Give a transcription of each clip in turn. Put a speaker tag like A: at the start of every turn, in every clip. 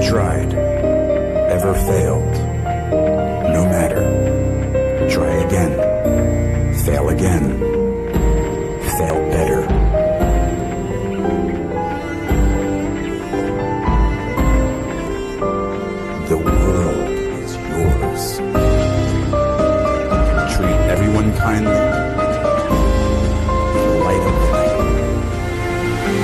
A: tried, ever failed. No matter. Try again. Fail again. Fail better. The world is yours. Treat everyone kindly. Be the light of the night.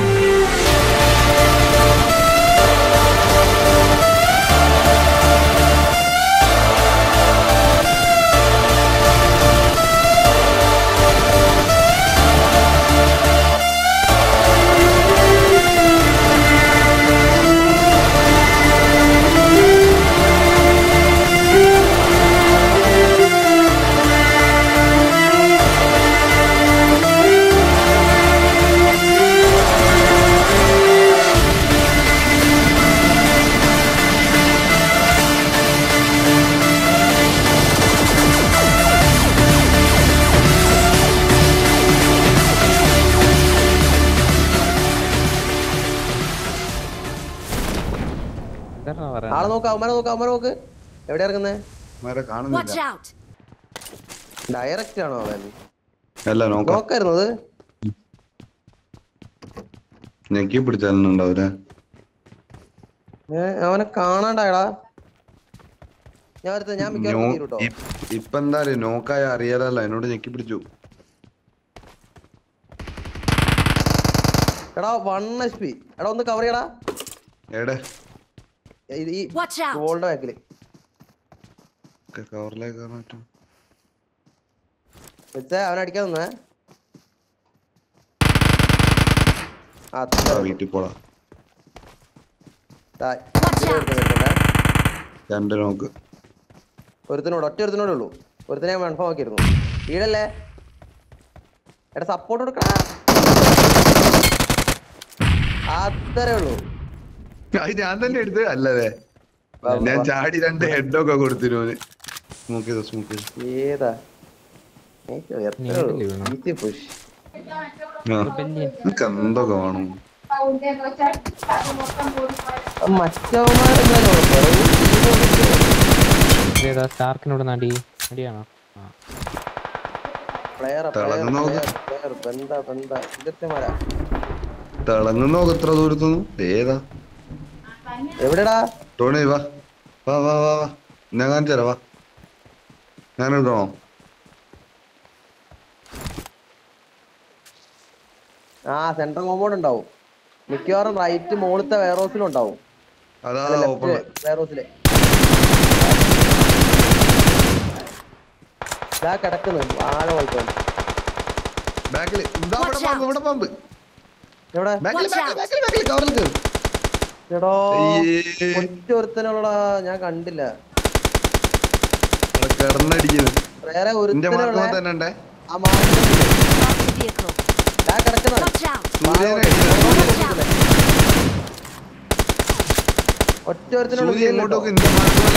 B: എന്താ
C: ആളെ
B: പറയാ
C: നോക്ക് അവന്മാരെ നോക്ക് അവന്മാരെ നോക്ക് എവിടെ ഇറങ്ങുന്നേ
D: അവന്മാരെ
E: Watch
D: കാണുന്നില്ല
E: out!
C: ഡയറക്റ്റ് ആണോ അവൻ
D: അല്ല നോക്കാം
C: നോക്കായിരുന്നത്
D: ഞെക്കി പിടിച്ചാലുണ്ടാവൂലേ
C: അവനെ കാണാണ്ടായടാ ഞാൻ അടുത്ത ഞാൻ മിക്കവാറും തീരും കേട്ടോ
D: ഇപ്പൊ എന്താ അറിയോ നോക്കായ അറിയാലല്ല എന്നോട് ഞെക്കി പിടിച്ചു
C: എടാ വൺ എച്ച് പി എടാ ഒന്ന് കവർ ചെയ്യടാ
D: എവിടെ
C: ഇത് ഈ
E: Watch out!
C: ബോളിന്റെ ബാക്കില്
D: കവറിലേക്ക് കയറാൻ പറ്റും
C: വെച്ചേ അവനെ അടിക്കാൻ നിന്നേ ആ,
D: ആ,
C: അത്ര
D: വീട്ടിൽ പോടാ
C: ദാ,
E: Watch
C: ഇതിലെ
E: out!
C: ഒരുത്തൻ വരുന്നുണ്ടേ.
D: രണ്ട് നോക്ക്
C: ഒരുത്തനോട് ഒറ്റ ഒരുത്തനോടെ ഉള്ളൂ ഒരുത്തനെ ഞാൻ കൺഫേം ആക്കിയിരുന്നു വീടല്ലേ എടാ സപ്പോർട്ട് കൊടുക്കടാ അത്രേ ഉള്ളൂ
D: അത് ഞാൻ തന്നെ എടുത്ത് അല്ലതേ
C: വാ, വാ,
D: ഞാൻ
C: വാ.
D: ചാടി രണ്ട് ഹെഡൊക്കെ കൊടുത്തിരുന്നു സ്മോക്ക് ചെയ്തോ സ്മോക്ക് ചെയ്തോ
C: ഏതാ എനിക്ക് എത്രേ
B: നീണ്ടല്ലേ
C: ഉള്ളൂ.
B: വീണോ?
C: ഈസി പുഷ്
D: ആ നിനക്ക് എന്തൊക്കെ വേണം
B: ഏതാ സ്റ്റാർക്കിനോട് നടി നടിയാണോ ആ
C: പ്ലെയർ
D: തിളങ്ങുന്ന നോക്ക്.
C: പ്ലെയർ ബന്ധ ബന്ധ ഇതൊക്കെമാരാ
D: തിളങ്ങുന്നോക്ക് എത്ര ദൂരത്തുനിന്നു ഏതാ
C: എവിടെടാ
D: ടോണി വാ വാ വാ വാ വാ ഞാൻ കാണിച്ചു തരാം വാ ഞാൻ എടുക്കണോ
C: ആ സെൻട്രൽ കോമ്പൗണ്ട് ഉണ്ടാവും മിക്കവാറും റൈറ്റ് മുകളിലത്തെ വെയർഹൗസിലും ഉണ്ടാവും
D: അതാ
C: അല്ല
D: ഓപ്പൺ
C: ലെഫ്റ്റ് വെയർഹൗസില് ഇതാ കിടക്കുന്നു ആഴ പോയിട്ട്
D: ബാക്കിൽ ഇതാ ഇവിടെ
E: Watch
D: പമ്പ് ഇവിടെ പമ്പ്
C: എവിടെ
D: ബാക്കിൽ
E: Watch out.
D: ബാക്കിൽ ബാക്കിൽ കവറിൽ കയറി
C: എടോ
D: അയ്യേ.
C: ഒറ്റ ഒരുത്തനുള്ളടാ ഞാൻ കണ്ടില്ല
D: അവിടെ കിടന്നടിക്കുന്നു
C: വേറെ
D: എന്റെ
C: ഒരുത്തനുള്ള
D: മാർക്കോ തന്നെ ഉണ്ടേ
C: ആ മാർക്കിൽ
E: Mark the vehicle.
C: ദാ കിടക്കുന്നത്
E: Watch out!
D: സൂര്യനെ
E: Watch out!
C: ഒറ്റ ഒരുത്തനുള്ള
D: സൂര്യ ഇങ്ങോട്ടൊക്കെ എന്റെ മാർക്കോ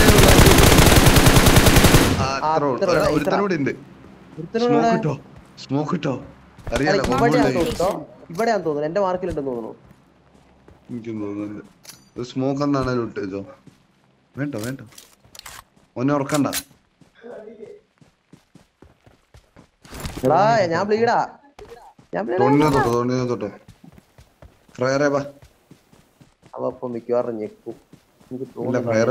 C: അത്രേ ഉള്ളൂ.
D: ഒരുത്തനോട് ഉണ്ട് സ്മോക്ക് ഇട്ടോ സ്മോക്ക് ഇട്ടോ അറിയാലോ
C: ഇവിടെ
D: bomb
C: ഞാൻ
D: ഉണ്ട്.
C: തോന്നുന്നു ഇവിടെ ഞാൻ തോന്നുന്നു എന്റെ മാർക്കിലുണ്ടെന്ന് തോന്നുന്നു
D: എനിക്കും തോന്നുന്നുണ്ട് സ്മോക്ക് എന്നാണേലും ഇട്ടോ വേണ്ട വേണ്ട ഒന്നെ ഉറക്കണ്ട
C: എടാ ഞാൻ ബ്ലീഡാ ഞാൻ
D: തോണിനെ
C: bleed ആ.
D: തൊട്ടോ തോണിനെ തൊട്ടോ ഫ്രയറേ ബാ
C: അവ ഇപ്പൊ മിക്കവാറും ഞെക്കും എനിക്ക്
D: ഇല്ല
C: തോന്നുന്നു
D: ഫ്രയർ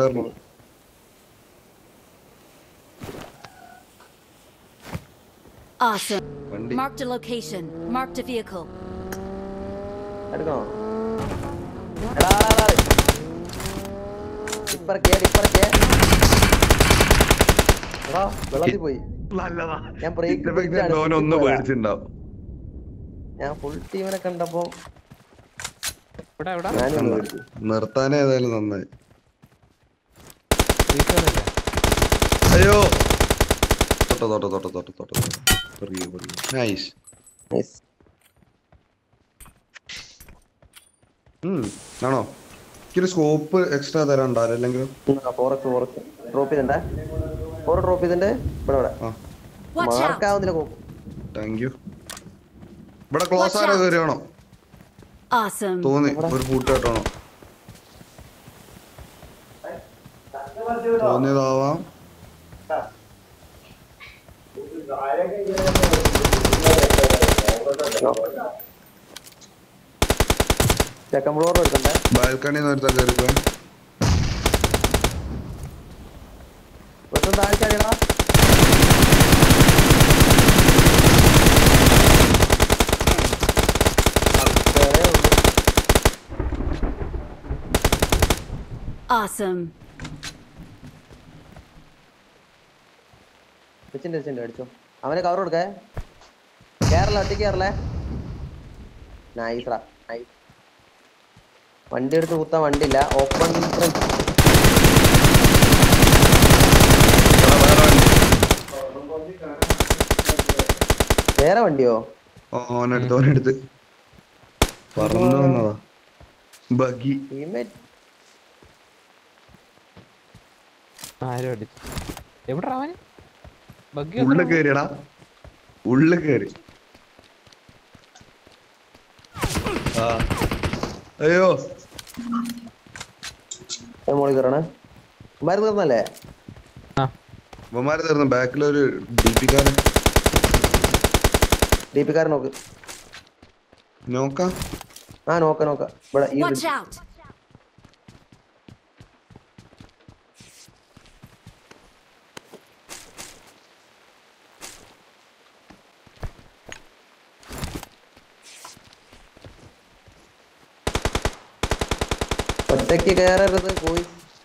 E: Awesome.
D: വണ്ടി
E: Marked a location. Marked a vehicle.
C: എടുക്കണോ എടാ എടാ, എടാ. ഇപ്പറക്കേ ഇപ്പറക്കേ എടാ വെള്ളത്തിൽ പോയി ഞാൻ ബ്രേക്ക്
D: ഒന്ന് പേടിച്ചിണ്ടാവും
C: ഞാൻ ഫുൾ ടീമിനെ കണ്ടപ്പോ
B: ഇവിടെ എവിടെ
C: ഞാനും പേടിച്ചു
D: നിർത്താൻ ഏതായാലും നന്നായി
B: വീട്ടുകാരല്ലേ
D: അയ്യോ തൊട്ടോ തൊട്ടോ തൊട്ടോ തൊട്ടോ തൊട്ടോ പെറിയോ പെറിയോ നൈസ്
C: Nice.
D: ആണോ എനിക്കൊരു സ്കോപ്പ് എക്സ്ട്രാ തരാണ്ടോ ആരെല്ലെങ്കിലും
C: ആ, ഫോറക്സ് ഫോറക്സ് ഡ്രോപ്പ് ചെയ്തിണ്ടേ ഫോർ ഡ്രോപ്പ് ചെയ്തിണ്ട് ഇവിടെ ഇവിടെ
D: ആ
E: Watch out!
C: മാർക്കാവുന്നില്ല കോ-
D: താങ്ക് യു ഇവിടെ ക്ലോസ്
E: Watch
D: ആരോ
E: out.
D: കയറിയാണോ
E: Awesome.
D: തോന്നി ഒരു കൂട്ടുകെട്ടാണോ തോന്നിയതാവാം
C: ചെക്കൻ ഫ്ലോർ എടുക്കണ്ടേ
D: ബാൽക്കണിയിൽ നിന്ന് ഒരുത്ത കയറിപ്പോ
C: ഒരുത്തൻ താഴ്ചാടിയടാ
E: Awesome.
C: വെച്ചിണ്ട് വെച്ചിണ്ട് അടിച്ചോ അവനെ കവർ കൊടുക്കേ കേരള ഒറ്റ കേരളേ നൈസ്രാ നൈസ് വണ്ടി എടുത്ത് കുത്താൻ വണ്ടിയില്ല ഓപ്പൺ ഫ്രണ്ട് വേറെ വണ്ടിയോ
D: ഓനെടുത്ത് ഓനെടുത്ത് പറന്നു വന്നതാ ബഗി
C: ടീമേറ്റ്
B: ആരും അടിച്ചു എവിടെ അവൻ ബഗ്ഗി
D: ഉള്ളിൽ കയറിയടാ ഉള്ളിൽ കയറി ആ അയ്യോ
C: മോളിൽ കയറണേ മരുന്ന് തീർന്നല്ലേ
B: ആ
D: ഇവന്മാര് തീർന്നു ബാക്കിലൊരു ഡി പി കാരൻ
C: ഡി പി കാരൻ നോക്ക്
D: നോക്കാം
C: ആ നോക്ക നോക്ക ഇവിടെ ഈ
E: Watch out.
C: ഒറ്റയ്ക്ക് കയറരുത് പോയി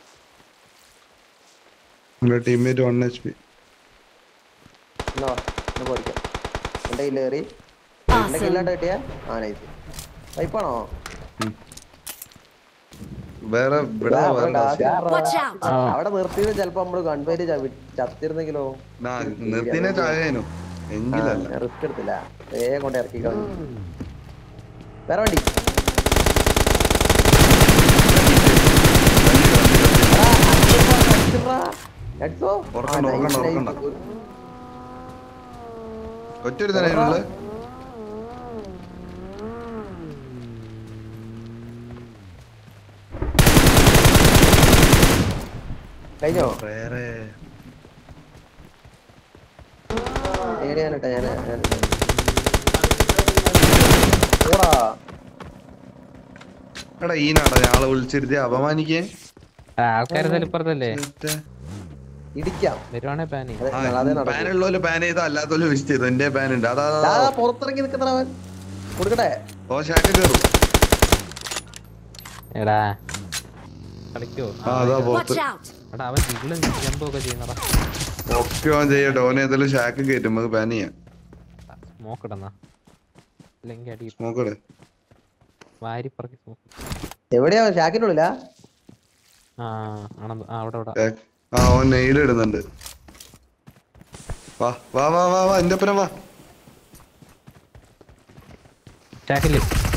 D: എന്റെ ടീംമേറ്റ് വൺ എച്ച് പി
C: എന്നാ വാ, ഒന്ന് പോടിക്കാം എന്റെ കയ്യിൽ കയറി എന്റെ
E: Awesome.
C: കില്ലാണ്ട് കിട്ടിയ ആ നൈസ് പൈപ്പാണോ
D: വേറെ ഇവിടെ വേറെ last.
E: Watch out.
C: അവിടെ നിർത്തിയത് ചെലപ്പോ നമ്മള് കൺപേര് ചത്തിരുന്നെങ്കിലോ
D: നാ, നിർത്തിനെ ചായേനു എങ്കിലല്ല
C: റിസ്ക് എടുത്തില്ല വേഗം കൊണ്ട് ഇറക്കി കളഞ്ഞു വേറെ വണ്ടി എടാ, അടിച്ചെടാ, അടിച്ചെടാ. അടിച്ചോ? ആ,
D: ഉറക്കണ്ട,
C: nice,
D: ഉറക്കണ്ട,
C: nice.
D: ഉറക്കണ്ട. ഒറ്റ ഒരു തന്നെയാണുള്ളത്
C: കഴിഞ്ഞോ
D: വേറെ
C: ഏടിയാനിട്ടാ ഞാൻ ഞാൻ- ഓടാ
D: എടാ ഈ നാടാ ഞാളെ വിളിച്ചിരുത്തി അപമാനിക്കേ
B: ആൾക്കാർ ഇപ്പുറത്തല്ലേ
D: മറ്റേ
C: ഇടിക്കാം
B: വരുവാണേ പാനി
C: അതെ അതെ നടക്കും
D: പാനുള്ളവര് പാൻ ചെയ്താ അല്ലാത്തവര് വിഷ് ചെയ്തു എന്റെ പാൻ ഉണ്ട് അതാ അതാ,
C: ദാ,
D: അതാ.
C: പുറത്തിറങ്ങി നിക്കുന്നവൻ കൊടുക്കട്ടെ
D: ഓ ഷാക്ക് കയറും
B: എടാ കളിക്കോ
D: ആ അതാ
E: Watch
D: പോത്ത്
E: out.
B: എടാ അവൻ ജിഗിളും ജമ്പോ ഒക്കെ ചെയ്യുന്നടാ
D: ഒക്കെ ഓൻ ചെയ്യട്ടെ ഓനെ ഏതായാലും ഷാക്ക് കയറ്റും നമുക്ക് പാൻ ചെയ്യാം
B: സ്മോക്ക് ഇടന്നാ അല്ലെങ്കിൽ അടി
D: നോക്കട്ടെ
B: വാരി പറക്കി സ്മോക്ക്
C: എവിടെയാ ഷാക്കിന്റെ ഉള്ളിലാ
B: ആ ആണെന്ന് ആ അവിടെ അവിടെ
D: ഷാക്ക്- ആ ഓൻ നെയിൽ ഇടുന്നുണ്ട് വാ വാ വാ വാ വാ എന്റെ ഒപ്പരം വാ
B: ചാക്കില്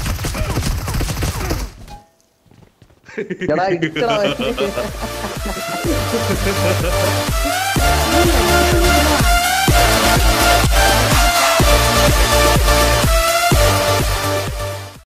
C: എടാ ഇടിച്ചടാ അവൻ.